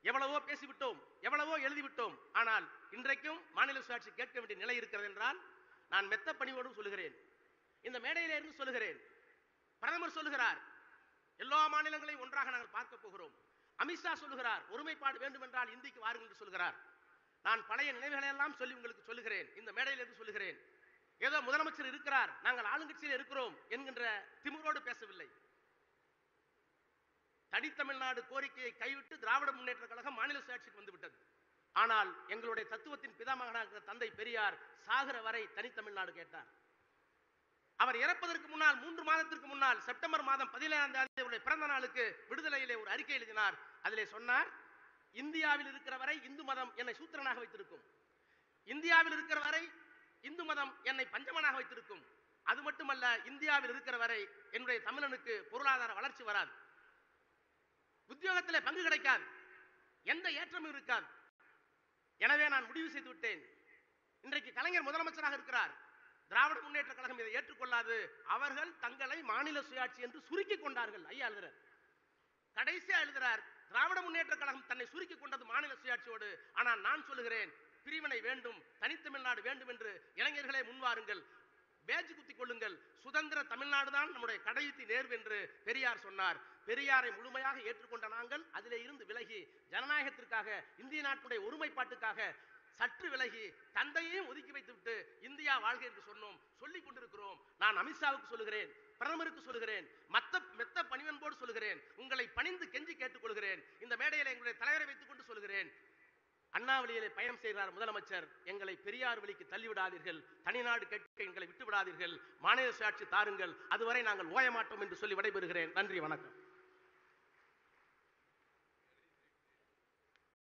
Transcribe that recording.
எவ்வளவோ பேசிவிட்டோம் எவ்வளவோ எழுதிவிட்டோம் ஆனால் இன்றைக்கும் மாநில சுயாட்சி கேட்க வேண்டிய நிலை இருக்கிறது என்றால் நான் மெத்த பணிவோடும் சொல்லுகிறேன் இந்த மேடையிலே இருந்து சொல்லுகிறேன் பிரதமர் சொல்லுகிறார் எல்லா மாநிலங்களையும் ஒன்றாக நாங்கள் பார்க்க போகிறோம் அமித்ஷா சொல்லுகிறார் ஒருமைப்பாடு வேண்டும் என்றால் இந்திக்கு வாருங்கள் என்று சொல்லுகிறார் நான் பழைய நினைவுகளை எல்லாம் சொல்லி உங்களுக்கு சொல்லுகிறேன் இந்த மேடையிலிருந்து சொல்லுகிறேன் ஏதோ முதலமைச்சர் இருக்கிறார் நாங்கள் ஆளுங்கட்சியில் இருக்கிறோம் என்கின்ற திமிரோடு பேசவில்லை தனித்தமிழ்நாடு கோரிக்கையை கைவிட்டு திராவிட முன்னேற்ற கழகம் மாநில சுயாட்சிக்கு வந்துவிட்டது ஆனால் எங்களுடைய தத்துவத்தின் பிதாமகனாக இருக்கிற தந்தை பெரியார் சாகர வரை தனித்தமிழ்நாடு கேட்டார் அவர் இறப்பதற்கு முன்னால் மூன்று மாதத்திற்கு முன்னால் செப்டம்பர் மாதம் பதினேழாம் தேதி அவருடைய பிறந்த நாளுக்கு விடுதலையிலே ஒரு அறிக்கை எழுதினார் அதிலே சொன்னார் இந்தியாவில் இருக்கிற வரை இந்து மதம் என்னை சூத்திரனாக வைத்திருக்கும் இந்தியாவில் இருக்கிற வரை இந்து மதம் என்னை பஞ்சமனாக வைத்திருக்கும் அது மட்டுமல்ல இந்தியாவில் இருக்கிற வரை என்னுடைய தமிழனுக்கு பொருளாதார வளர்ச்சி வராது உத்தியோகத்திலே பங்கு கிடைக்காது எந்த ஏற்றமும் இருக்காது எனவே நான் முடிவு செய்து விட்டேன் இன்றைக்கு கலைஞர் முதலமைச்சராக இருக்கிறார் திராவிட முன்னேற்ற கழகம் இதை ஏற்றுக்கொள்ளாது அவர்கள் தங்களை மாநில சுயாட்சி என்று சுருக்கிக் கொண்டார்கள் ஐயா எழுதுறார் கடைசியா எழுதுறார் திராவிட முன்னேற்ற கழகம் தன்னை சுருக்கிக் கொண்டது மாநில சுயாட்சியோடு ஆனால் நான் சொல்லுகிறேன் பிரிவினை வேண்டும் தனித்தமிழ்நாடு வேண்டும் என்று இளைஞர்களே முன்வாருங்கள் பேஜ் குத்திக் கொள்ளுங்கள் சுதந்திர தமிழ்நாடு தான் நம்முடைய கடைசி நேர்வு என்று பெரியார் சொன்னார் பெரியாரை முழுமையாக ஏற்றுக்கொண்ட நாங்கள் அதிலே இருந்து விலகி ஜனநாயகத்திற்காக இந்திய நாட்டுடைய ஒருமைப்பாட்டுக்காக சற்று விலகி தந்தையையும் ஒதுக்கி வைத்துவிட்டு இந்தியா வாழ்க என்று சொன்னோம் சொல்லிக் கொண்டிருக்கிறோம் நான் அமித்ஷாவுக்கு சொல்லுகிறேன் பிரதமருக்கு சொல்லுகிறேன் மத்த மெத்த பணிவன்போடு சொல்லுகிறேன் உங்களை பணிந்து கெஞ்சி கேட்டுக்கொள்கிறேன் இந்த மேடையில் எங்களுடைய தலைவரை வைத்துக் கொண்டு சொல்லுகிறேன் அண்ணாவளியிலே பயணம் செய்கிறார் முதலமைச்சர் எங்களை பெரியார் வழிக்கு தள்ளிவிடாதீர்கள் தனிநாடு கேட்க எங்களை விட்டு விடாதீர்கள் மாநில சுயாட்சி தாருங்கள் அதுவரை நாங்கள் ஓய மாட்டோம் என்று சொல்லி விடைபெறுகிறேன் நன்றி வணக்கம்